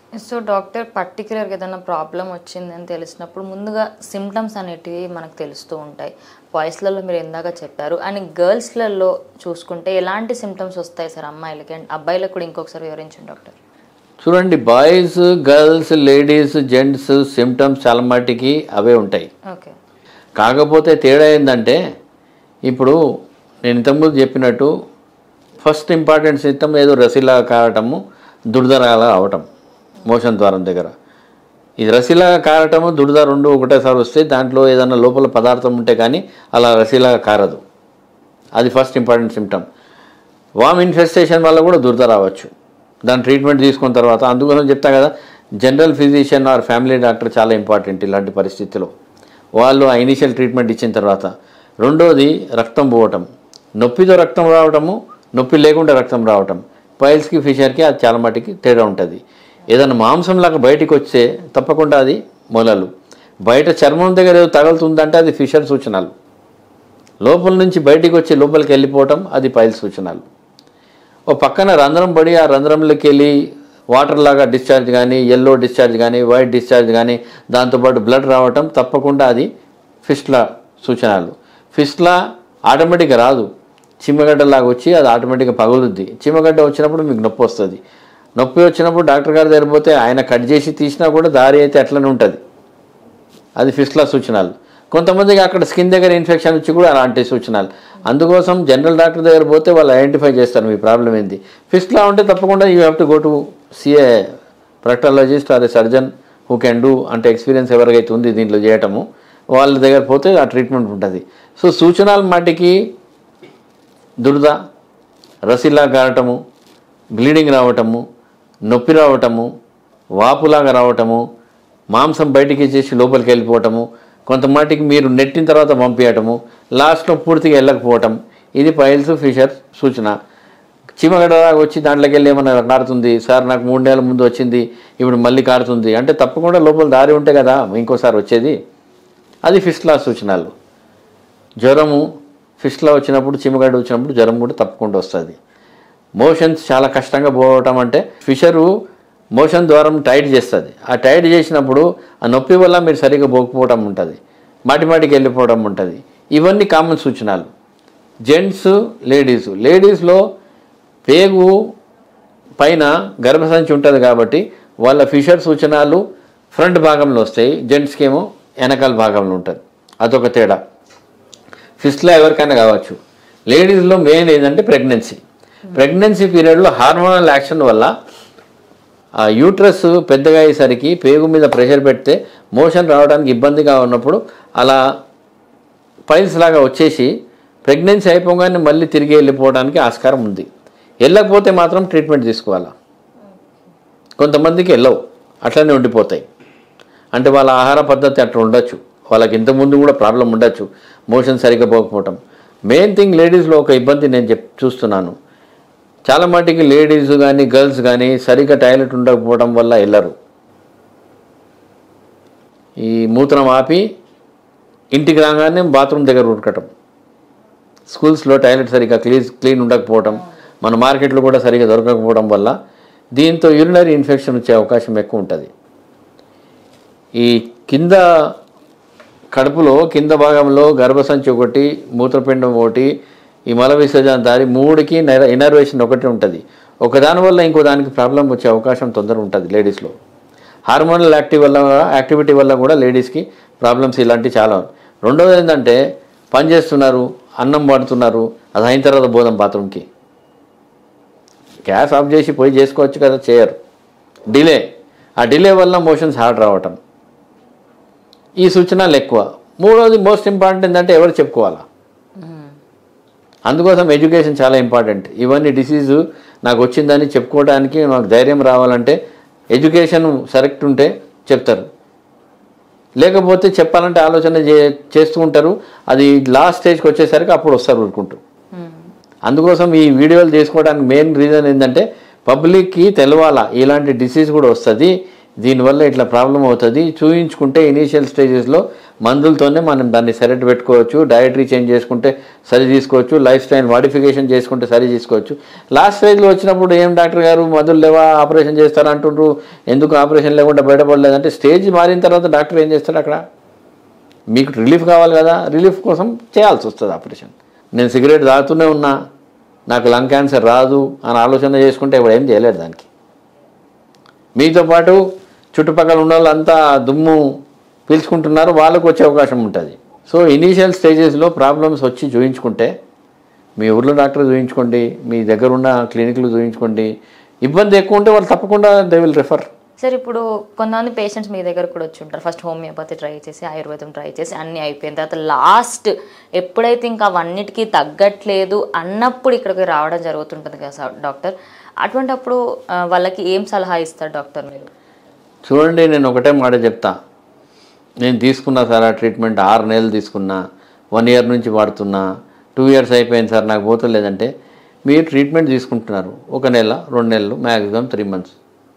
so doctor పర్టికులర్గా ఏదైనా problem వచ్చిందని తెలిసినప్పుడు ముందుగా సిమ్టమ్స్ అనేటివి మనకు తెలుస్తూ ఉంటాయి బాయ్స్లలో మీరు ఇందాక చెప్పారు అండ్ గర్ల్స్లలో చూసుకుంటే ఎలాంటి సిమ్టమ్స్ వస్తాయి సార్ అమ్మాయిలకి అండ్ అబ్బాయిలకు కూడా ఇంకొకసారి వివరించండి డాక్టర్ చూడండి boys girls ladies gents symptoms చాలా మట్టికి అవే ఉంటాయి ఓకే కాకపోతే తేడా ఏంటంటే ఇప్పుడు నేను ఇంతకుముందు చెప్పినట్టు ఫస్ట్ ఇంపార్టెంట్ సిస్టమ్ ఏదో రసిలా కారటము దురదరాల అవటం మోషన్ ద్వారం దగ్గర ఇది రసిలా కారటము దురద రెండు ఒకటేసారి వస్తే దాంట్లో ఏదైనా లోపల పదార్థం ఉంటే కానీ అలా రసిలా కారదు అది first important symptom worm infestation వల్ల కూడా దురద రావచ్చు దాని ట్రీట్మెంట్ తీసుకున్న తర్వాత అందుకోసం చెప్తా కదా general physician or family doctor చాలా ఇంపార్టెంట్ ఇలాంటి పరిస్థితిలో వాళ్ళు ఆ ఇనీషియల్ ట్రీట్మెంట్ ఇచ్చిన తర్వాత రెండోది రక్తం పోవటం నొప్పితో రక్తం రావటము నొప్పి లేకుండా రక్తం రావటం పైల్స్కి ఫిషర్కి అది చాలా మటుకి తేడా ఉంటుంది ఏదైనా మాంసంలాగా బయటికి వస్తే తప్పకుండా అది మొలలు బయట చర్మం దగ్గర ఏదో తగులుతుందంటే అది ఫిషర్ సూచనలు లోపల నుంచి బయటికి వచ్చి లోపలికి వెళ్ళిపోవటం అది పైల్ సూచనలు ఓ పక్కన రంధ్రం పడి ఆ రంధ్రంలోకి వెళ్ళి వాటర్ లాగా డిశ్చార్జ్ కానీ ఎల్లో డిశ్చార్జ్ కానీ వైట్ డిశ్చార్జ్ కానీ దాంతోపాటు బ్లడ్ రావటం తప్పకుండా అది ఫిస్ట్లా సూచనలు ఫిస్ట్లా ఆటోమేటిక్గా రాదు చిమ్మగడ్డలాగా వచ్చి అది ఆటోమేటిక్గా పగులుద్ది చిమ్మగడ్డ వచ్చినప్పుడు మీకు నొప్పి వస్తుంది నొప్పి వచ్చినప్పుడు డాక్టర్ గారి దగ్గర పోతే ఆయన కట్ చేసి తీసినా కూడా దారి అయితే అట్లనే ఉంటుంది అది ఫిస్ట్లా సూచనలు కొంతమందికి అక్కడ స్కిన్ దగ్గర ఇన్ఫెక్షన్ వచ్చి కూడా అలాంటి సూచనలు అందుకోసం జనరల్ డాక్టర్ దగ్గర పోతే వాళ్ళు ఐడెంటిఫై చేస్తారు మీ ప్రాబ్లం ఏంది ఫిస్ట్లా ఉంటే తప్పకుండా you have to go to సిఏ ప్రక్టాలజిస్ట్ అదే సర్జన్ హూ కెన్ డూ అంటే ఎక్స్పీరియన్స్ ఎవరికైతే ఉంది దీంట్లో చేయటము వాళ్ళ దగ్గర పోతే ఆ ట్రీట్మెంట్ ఉంటుంది సో సూచనలు మట్టికి దురద రసిలా కారటము బ్లీడింగ్ రావటము నొప్పి రావటము వాపులాగా రావటము మాంసం బయటికి చేసి లోపలికి వెళ్ళిపోవటము కొంతమాటికి మీరు నెట్టిన తర్వాత పంపించటము లాస్ట్లో పూర్తిగా వెళ్ళకపోవటం ఇది పైల్స్ ఫిషర్ సూచన చీమగడలాగా వచ్చి దాంట్లోకి వెళ్ళి ఏమన్నా కారుతుంది సార్ నాకు మూడు నెలల ముందు వచ్చింది ఇప్పుడు మళ్ళీ కారుతుంది అంటే తప్పకుండా లోపల దారి ఉంటే కదా ఇంకోసారి వచ్చేది అది ఫిస్ట్లా సూచనలు జ్వరము ఫిస్ట్లా వచ్చినప్పుడు చీమగడ్డ వచ్చినప్పుడు జ్వరం కూడా తప్పకుండా వస్తుంది మోషన్స్ చాలా కష్టంగా పోవటం అంటే ఫిషరు మోషన్ ద్వారం టైట్ చేస్తుంది ఆ టైట్ చేసినప్పుడు ఆ నొప్పి వల్ల మీరు సరిగ్గా పోకపోవడం ఉంటుంది మాటి మాటికి వెళ్ళిపోవడం ఉంటుంది ఇవన్నీ కామన్ సూచనలు జెంట్స్ లేడీస్ లేడీస్లో పేగు పైన గర్భసంచి ఉంటుంది కాబట్టి వాళ్ళ ఫిషర్ సూచనలు ఫ్రంట్ భాగంలో వస్తాయి జెంట్స్కి ఏమో వెనకాల భాగంలో ఉంటుంది అదొక తేడా ఫిస్ట్లో ఎవరికైనా కావచ్చు లేడీస్లో మెయిన్ ఏంటంటే ప్రెగ్నెన్సీ ప్రెగ్నెన్సీ పీరియడ్లో హార్మోనల్ యాక్షన్ వల్ల ఆ యూట్రస్ పెద్దగా అయ్యేసరికి పేగు మీద ప్రెషర్ పెడితే మోషన్ రావడానికి ఇబ్బందిగా ఉన్నప్పుడు అలా పైల్స్ లాగా వచ్చేసి ప్రెగ్నెన్సీ అయిపోగానే మళ్ళీ తిరిగి వెళ్ళిపోవడానికి ఆస్కారం ఉంది వెళ్ళకపోతే మాత్రం ట్రీట్మెంట్ తీసుకోవాలా కొంతమందికి వెళ్ళవు అట్లనే ఉండిపోతాయి అంటే వాళ్ళ ఆహార పద్ధతి అట్లా ఉండొచ్చు వాళ్ళకి ఇంతకుముందు కూడా ప్రాబ్లం ఉండొచ్చు మోషన్ సరిగ్గా పోకపోవటం మెయిన్ థింగ్ లేడీస్లో ఒక ఇబ్బంది నేను చెప్ చూస్తున్నాను చాలా మటుకి లేడీస్ కానీ గర్ల్స్ కానీ సరిగ్గా టాయిలెట్ ఉండకపోవడం వల్ల వెళ్ళరు ఈ మూత్రం ఆపి ఇంటికి రాగానే బాత్రూమ్ దగ్గర ఉడకటం స్కూల్స్లో టాయిలెట్ సరిగ్గా క్లీన్ క్లీన్ ఉండకపోవడం మన మార్కెట్లో కూడా సరిగ్గా దొరకకపోవడం వల్ల దీంతో యూరినరీ ఇన్ఫెక్షన్ వచ్చే అవకాశం ఎక్కువ ఉంటుంది ఈ కింద కడుపులో కింద భాగంలో గర్భసంచి ఒకటి మూత్రపిండం ఒకటి ఈ మల విసర్జన దారి మూడుకి ఇనర్వేషన్ ఒకటి ఉంటుంది ఒకదాని వల్ల ఇంకో దానికి ప్రాబ్లం వచ్చే అవకాశం తొందర ఉంటుంది లేడీస్లో హార్మోనల్ యాక్టివ్ వల్ల యాక్టివిటీ వల్ల కూడా లేడీస్కి ప్రాబ్లమ్స్ ఇలాంటివి చాలా రెండోది ఏంటంటే పని చేస్తున్నారు అన్నం పడుతున్నారు అది అయిన తర్వాత బోధం బాత్రూమ్కి గ్యాస్ ఆఫ్ చేసి పోయి చేసుకోవచ్చు కదా చేయరు డిలే ఆ డిలే వల్ల మోషన్స్ హార్డ్ రావటం ఈ సూచనలు ఎక్కువ మూడోది మోస్ట్ ఇంపార్టెంట్ ఏంటంటే ఎవరు చెప్పుకోవాలా అందుకోసం ఎడ్యుకేషన్ చాలా ఇంపార్టెంట్ ఇవన్నీ డిసీజు నాకు వచ్చిందని చెప్పుకోవడానికి నాకు ధైర్యం రావాలంటే ఎడ్యుకేషన్ కరెక్ట్ ఉంటే చెప్తారు లేకపోతే చెప్పాలంటే ఆలోచన చే చేస్తూ ఉంటారు అది లాస్ట్ స్టేజ్కి వచ్చేసరికి అప్పుడు వస్తారు ఊరుకుంటూ అందుకోసం ఈ వీడియోలు చేసుకోవడానికి మెయిన్ రీజన్ ఏంటంటే పబ్లిక్కి తెలవాలా ఇలాంటి డిసీజ్ కూడా వస్తుంది దీనివల్ల ఇట్లా ప్రాబ్లం అవుతుంది చూయించుకుంటే ఇనీషియల్ స్టేజెస్లో మందులతోనే మనం దాన్ని సెరెట్ పెట్టుకోవచ్చు డయటరీ చేంజ్ చేసుకుంటే సరి తీసుకోవచ్చు లైఫ్ స్టైల్ మాడిఫికేషన్ చేసుకుంటే సరి తీసుకోవచ్చు లాస్ట్ స్టేజ్లో వచ్చినప్పుడు ఏం డాక్టర్ గారు మందులు లేవా ఆపరేషన్ చేస్తారా అంటుండ్రు ఎందుకు ఆపరేషన్ లేకుండా బయటపడలేదంటే స్టేజ్ మారిన తర్వాత డాక్టర్ ఏం చేస్తాడు అక్కడ మీకు రిలీఫ్ కావాలి కదా రిలీఫ్ కోసం చేయాల్సి వస్తుంది ఆపరేషన్ నేను సిగరెట్ తాగుతూనే ఉన్నా నాకు లంగ్ క్యాన్సర్ రాదు అని ఆలోచన చేసుకుంటే ఇప్పుడు ఏం చేయలేరు దానికి మీతో పాటు చుట్టుపక్కల ఉన్న వాళ్ళంతా దుమ్ము పీల్చుకుంటున్నారు వాళ్ళకు వచ్చే అవకాశం ఉంటుంది సో ఇనీషియల్ స్టేజెస్లో ప్రాబ్లమ్స్ వచ్చి చూయించుకుంటే మీ ఊర్లో డాక్టర్ చూయించుకోండి మీ దగ్గర ఉన్న క్లినిక్లు చూయించుకోండి ఇబ్బంది ఎక్కువ ఉంటే వాళ్ళు తప్పకుండా దే విల్ రిఫర్ సార్ ఇప్పుడు కొంతమంది పేషెంట్స్ మీ దగ్గర కూడా వచ్చి ఉంటారు ఫస్ట్ హోమియోపతి ట్రై చేసి ఆయుర్వేదం ట్రై చేసి అన్నీ అయిపోయిన తర్వాత లాస్ట్ ఎప్పుడైతే ఇంకా అవన్నిటికీ తగ్గట్లేదు అన్నప్పుడు ఇక్కడికి రావడం జరుగుతుంటుంది కదా సార్ డాక్టర్ అటువంటప్పుడు ఆ, వాళ్ళకి ఏం సలహా ఇస్తారు డాక్టర్ మీరు చూడండి నేను ఒకటే మాట చెప్తా నేను తీసుకున్నా సార్ ఆ ట్రీట్మెంట్ ఆరు నెలలు తీసుకున్నా వన్ ఇయర్ నుంచి వాడుతున్నా టూ ఇయర్స్ అయిపోయింది సార్ నాకు పోతలేదంటే మీరు ట్రీట్మెంట్ తీసుకుంటున్నారు ఒక నెల రెండు నెలలు మ్యాక్సిమం త్రీ మంత్స్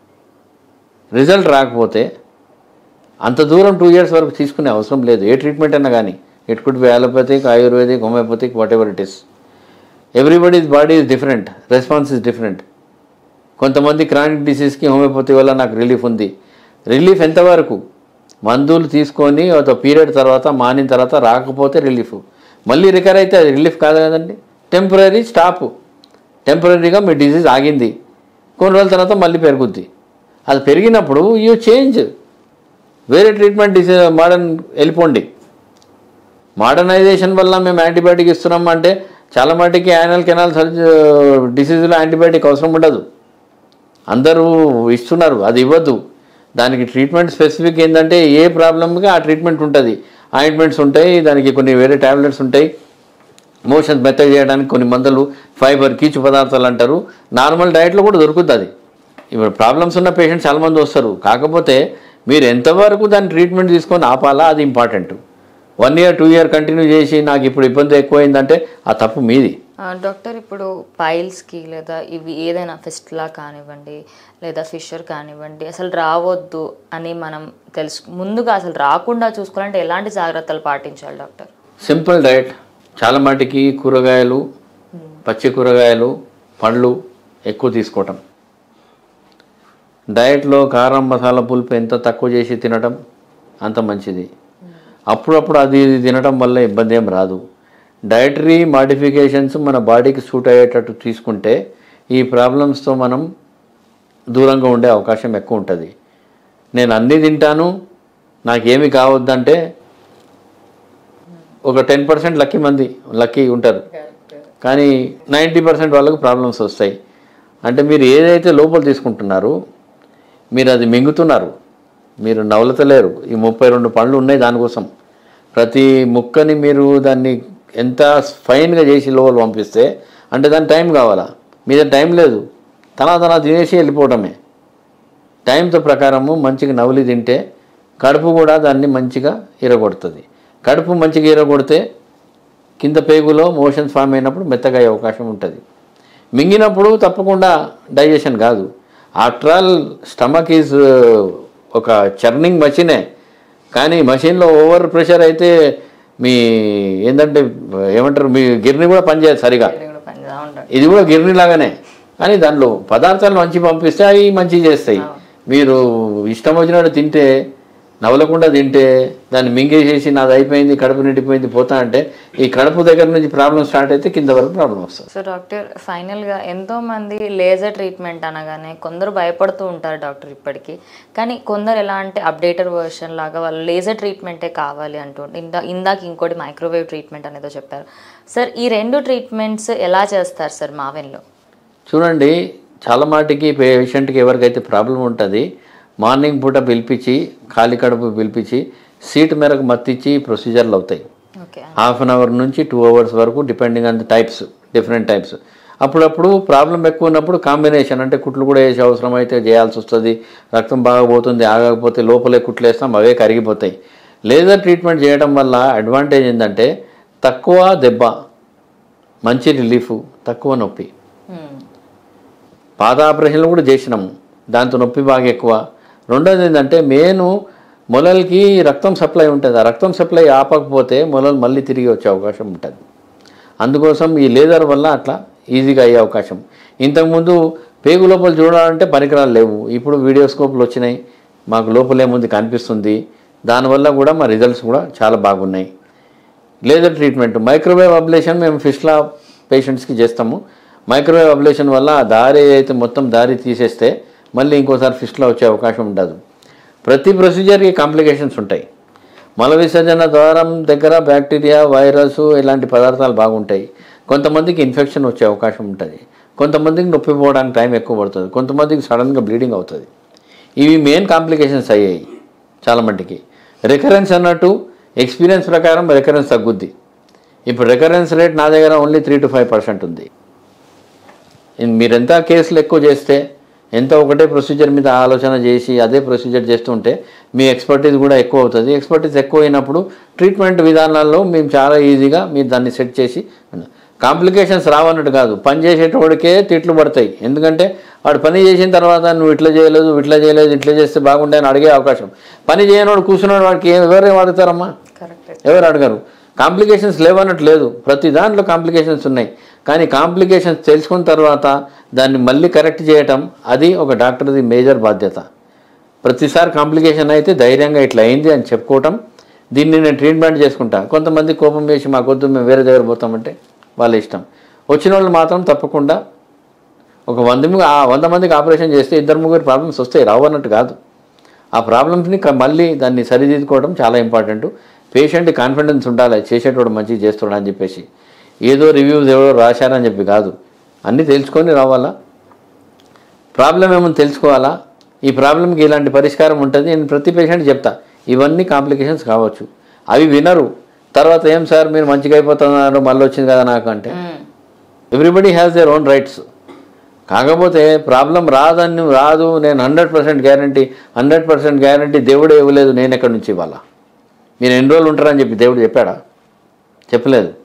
రిజల్ట్ రాకపోతే అంత దూరం టూ ఇయర్స్ వరకు తీసుకునే అవసరం లేదు ఏ ట్రీట్మెంట్ అయినా కానీ it could be allopathic ayurvedic homeopathic whatever it is everybody's body is different response is different కొంతమంది క్రానిక్ డిసీజ్కి హోమియోపతి వల్ల నాకు రిలీఫ్ ఉంది రిలీఫ్ ఎంతవరకు మందులు తీసుకొని ఒక పీరియడ్ తర్వాత మానిన తర్వాత రాకపోతే రిలీఫ్ మళ్ళీ రికవర్ అయితే అది రిలీఫ్ కాదు కదండి టెంపరీ స్టాప్ టెంపరీగా మీ డిసీజ్ ఆగింది కొన్ని రోజుల తర్వాత మళ్ళీ పెరుగుద్ది అది పెరిగినప్పుడు యూ చేంజ్ వేరే ట్రీట్మెంట్ డిసీ మోడర్న్ వెళ్ళిపోండి మోడర్నైజేషన్ వల్ల మేము యాంటీబయాటిక్ ఇస్తున్నాం అంటే చాలా మటుకి యానల్ కెనాల్ డిసీజ్లో యాంటీబయాటిక్ అవసరం ఉండదు అందరూ ఇస్తున్నారు అది ఇవ్వద్దు దానికి ట్రీట్మెంట్ స్పెసిఫిక్ ఏంటంటే ఏ ప్రాబ్లమ్కి ఆ ట్రీట్మెంట్ ఉంటుంది ఆయింట్మెంట్స్ ఉంటాయి దానికి కొన్ని వేరే ట్యాబ్లెట్స్ ఉంటాయి మోషన్స్ మెత్తగా చేయడానికి కొన్ని మందులు ఫైబర్ కీచు పదార్థాలు అంటారు నార్మల్ డైట్లో కూడా దొరుకుతుంది అది ఇప్పుడు ప్రాబ్లమ్స్ ఉన్న పేషెంట్స్ చాలామంది వస్తారు కాకపోతే మీరు ఎంతవరకు దాని ట్రీట్మెంట్ తీసుకొని ఆపాలా అది important one year two year continue చేసి నాకు ఇప్పుడు ఇబ్బంది ఎక్కువైందంటే ఆ తప్పు మీది ఆ, డాక్టర్ ఇప్పుడు పైల్స్కి లేదా ఇవి ఏదైనా ఫిస్ట్లా కానివ్వండి లేదా ఫిషర్ కానివ్వండి అసలు రావద్దు అని మనం తెలుసు ముందుగా అసలు రాకుండా చూసుకోవాలంటే ఎలాంటి జాగ్రత్తలు పాటించాలి డాక్టర్ సింపుల్ డైట్ చాలా మటుకి కూరగాయలు పచ్చి కూరగాయలు పండ్లు ఎక్కువ తీసుకోవటం డైట్లో కారం మసాలా పులుపు ఎంత తక్కువ చేసి తినటం అంత మంచిది అప్పుడప్పుడు అది ఇది తినటం వల్ల ఇబ్బంది ఏం రాదు డైటరీ మాడిఫికేషన్స్ మన బాడీకి సూట్ అయ్యేటట్టు తీసుకుంటే ఈ ప్రాబ్లమ్స్తో మనం దూరంగా ఉండే అవకాశం ఎక్కువ ఉంటుంది నేను అన్నీ తింటాను నాకేమి కావద్దంటే ఒక టెన్ పర్సెంట్ లక్కీ మంది లక్కీ ఉంటారు కానీ నైంటీ పర్సెంట్ వాళ్ళకు ప్రాబ్లమ్స్ వస్తాయి అంటే మీరు ఏదైతే లోపల తీసుకుంటున్నారో మీరు అది మింగుతున్నారు మీరు నవలతలేరు ఈ ముప్పై రెండు పండ్లు ఉన్నాయి దానికోసం ప్రతి ముక్కని మీరు దాన్ని ఎంత ఫైన్గా చేసి లోపల పంపిస్తే అంటే దాని టైం కావాలా మీద టైం లేదు తన తన తినేసి వెళ్ళిపోవటమే టైంతో ప్రకారము మంచిగా నవలి తింటే కడుపు కూడా దాన్ని మంచిగా ఇరగొడుతుంది కడుపు మంచిగా ఇరగొడితే కింద పేగులో మోషన్స్ ఫామ్ అయినప్పుడు మెత్తగా అయ్యే అవకాశం ఉంటుంది మింగినప్పుడు తప్పకుండా డైజెషన్ కాదు ఆఫ్టర్ ఆల్ స్టమక్ ఈజ్ ఒక చర్నింగ్ మషినే కానీ మషిన్లో ఓవర్ ప్రెషర్ అయితే మీ ఏంటంటే ఏమంటారు మీ గిర్ని కూడా పనిచేయదు సరిగా ఇది కూడా పనిచేస్తూ ఉంటాడు ఇది కూడా గిర్ని లాగానే కానీ దానిలో పదార్థాలు మంచి పంపిస్తే అవి మంచి చేస్తాయి మీరు ఇష్టం వచ్చినట్టు తింటే నవలకుండా తింటే దాన్ని మింగేసేసి నాది అయిపోయింది కడుపు నిండిపోయింది పోతా అంటే ఈ కడుపు దగ్గర నుంచి ప్రాబ్లం స్టార్ట్ అయితే కింద వరకు ప్రాబ్లం వస్తుంది సో డాక్టర్ ఫైనల్గా ఎంతో మంది లేజర్ ట్రీట్మెంట్ అనగానే కొందరు భయపడుతూ ఉంటారు డాక్టర్ ఇప్పటికీ కానీ కొందరు ఎలా అంటే అప్డేటర్ వర్షన్ లాగా వాళ్ళు లేజర్ ట్రీట్మెంటే కావాలి అంటూ ఇందా ఇందాక ఇంకోటి మైక్రోవేవ్ ట్రీట్మెంట్ అనేదో చెప్పారు సార్ ఈ రెండు ట్రీట్మెంట్స్ ఎలా చేస్తారు సార్ మావెన్లో చూడండి చాలా మాటికి పేషెంట్కి ఎవరికైతే ప్రాబ్లం ఉంటుంది మార్నింగ్ పూట పిలిపించి ఖాళీ కడుపు పిలిపించి సీట్ మేరకు మత్తిచ్చి ప్రొసీజర్లు అవుతాయి ఓకే హాఫ్ అన్ అవర్ నుంచి టూ అవర్స్ వరకు depending on the types different types అప్పుడప్పుడు ప్రాబ్లం ఎక్కువ ఉన్నప్పుడు కాంబినేషన్ అంటే కుట్లు కూడా వేసే అవసరం అయితే చేయాల్సి వస్తుంది రక్తం బాగా పోతుంది ఆగకపోతే లోపలే కుట్లు వేస్తాం అవే కరిగిపోతాయి లేజర్ ట్రీట్మెంట్ చేయడం వల్ల అడ్వాంటేజ్ ఏంటంటే తక్కువ దెబ్బ మంచి రిలీఫ్ తక్కువ నొప్పి పాద ఆపరేషన్లు కూడా చేసినాము దాంతో నొప్పి బాగా ఎక్కువ రెండోది ఏంటంటే మెయిన్ మొలలకి రక్తం సప్లై ఉంటుంది ఆ రక్తం సప్లై ఆపకపోతే మొలలు మళ్ళీ తిరిగి వచ్చే అవకాశం ఉంటుంది అందుకోసం ఈ లేజర్ వల్ల అట్లా ఈజీగా అయ్యే అవకాశం ఇంతకుముందు పేగు లోపల చూడాలంటే పరికరాలు లేవు ఇప్పుడు వీడియోస్కోప్లు వచ్చినాయి మాకు లోపల ఏముంది కనిపిస్తుంది దానివల్ల కూడా మా రిజల్ట్స్ కూడా చాలా బాగున్నాయి లేజర్ ట్రీట్మెంట్ మైక్రోవేవ్ అబ్లేషన్ మేము ఫిష్లా పేషెంట్స్కి చేస్తాము మైక్రోవేవ్ అబ్లేషన్ వల్ల ఆ దారి అయితే మొత్తం దారి తీసేస్తే మళ్ళీ ఇంకోసారి ఫిష్లా వచ్చే అవకాశం ఉండదు ప్రతి ప్రొసీజర్కి కాంప్లికేషన్స్ ఉంటాయి మల విసర్జన ద్వారం దగ్గర బ్యాక్టీరియా వైరస్ ఇలాంటి పదార్థాలు బాగుంటాయి కొంతమందికి ఇన్ఫెక్షన్ వచ్చే అవకాశం ఉంటుంది కొంతమందికి నొప్పి పోవడానికి టైం ఎక్కువ పడుతుంది కొంతమందికి సడన్గా బ్లీడింగ్ అవుతుంది ఇవి మెయిన్ కాంప్లికేషన్స్ అయ్యాయి చాలా మట్టికి రికరెన్స్ అన్నట్టు ఎక్స్పీరియన్స్ ప్రకారం రికరెన్స్ తగ్గుద్ది ఇప్పుడు రికరెన్స్ రేట్ నా దగ్గర only three to five percent ఉంది ఇన్- మీరు ఎంత కేసులు ఎక్కువ చేస్తే ఎంత ఒకటే ప్రొసీజర్ మీద ఆలోచన చేసి అదే ప్రొసీజర్ చేస్తుంటే మీ ఎక్స్పర్టీస్ కూడా ఎక్కువ అవుతుంది ఎక్స్పర్టీస్ ఎక్కువ అయినప్పుడు ట్రీట్మెంట్ విధానాల్లో మేము చాలా ఈజీగా మీరు దాన్ని సెట్ చేసి కాంప్లికేషన్స్ రావన్నట్టు కాదు పని చేసేటోడికే తిట్లు పడతాయి ఎందుకంటే వాడు పని చేసిన తర్వాత నువ్వు ఇట్లా చేయలేదు ఇట్లా చేయలేదు ఇట్లా చేస్తే బాగుండే అని అడిగే అవకాశం పని చేయనోడు కూర్చున్నాడు వాడికి ఏం- ఎవరేం అడుగుతారమ్మా కరెక్ట్ ఎవరు అడగరు కాంప్లికేషన్స్ లేవన్నట్టు లేదు ప్రతి దాంట్లో కాంప్లికేషన్స్ ఉన్నాయి కానీ కాంప్లికేషన్స్ తెలుసుకున్న తర్వాత దాన్ని మళ్ళీ కరెక్ట్ చేయటం అది ఒక డాక్టర్ది మేజర్ బాధ్యత ప్రతిసారి కాంప్లికేషన్ అయితే ధైర్యంగా ఇట్లా అయింది అని చెప్పుకోవటం దీన్ని నేను ట్రీట్మెంట్ చేసుకుంటా కొంతమంది కోపం వేసి మాకొద్దు మేము వేరే దగ్గర పోతామంటే వాళ్ళ ఇష్టం వచ్చిన వాళ్ళు మాత్రం తప్పకుండా ఒక వంద ము- ఆ వంద మందికి ఆపరేషన్ చేస్తే ఇద్దరు ముగ్గురు ప్రాబ్లమ్స్ వస్తాయి రావు అన్నట్టు కాదు ఆ ప్రాబ్లమ్స్ని క- మళ్ళీ దాన్ని సరిదిద్దుకోవడం చాలా ఇంపార్టెంట్ పేషెంట్ కాన్ఫిడెన్స్ ఉండాలి చేసేటోడు మంచిగా చేస్తాడు అని చెప్పేసి ఏదో రివ్యూస్ ఎవరో రాశారని చెప్పి కాదు అన్నీ తెలుసుకొని రావాలా ప్రాబ్లం ఏమో తెలుసుకోవాలా ఈ ప్రాబ్లంకి ఇలాంటి పరిష్కారం ఉంటుంది నేను ప్రతి పేషెంట్ చెప్తా ఇవన్నీ కాంప్లికేషన్స్ కావచ్చు అవి వినరు తర్వాత ఏం సార్ మీరు మంచిగా అయిపోతున్నారు మళ్ళీ వచ్చింది కదా నాకు అంటే everybody has their own rights కాకపోతే ప్రాబ్లం రాదని రాదు నేను hundred percent guarantee hundred percent guarantee దేవుడే ఇవ్వలేదు నేను ఎక్కడి నుంచి ఇవ్వాలా మీరు ఎన్ని రోజులు ఉంటారని చెప్పి దేవుడు చెప్పాడా చెప్పలేదు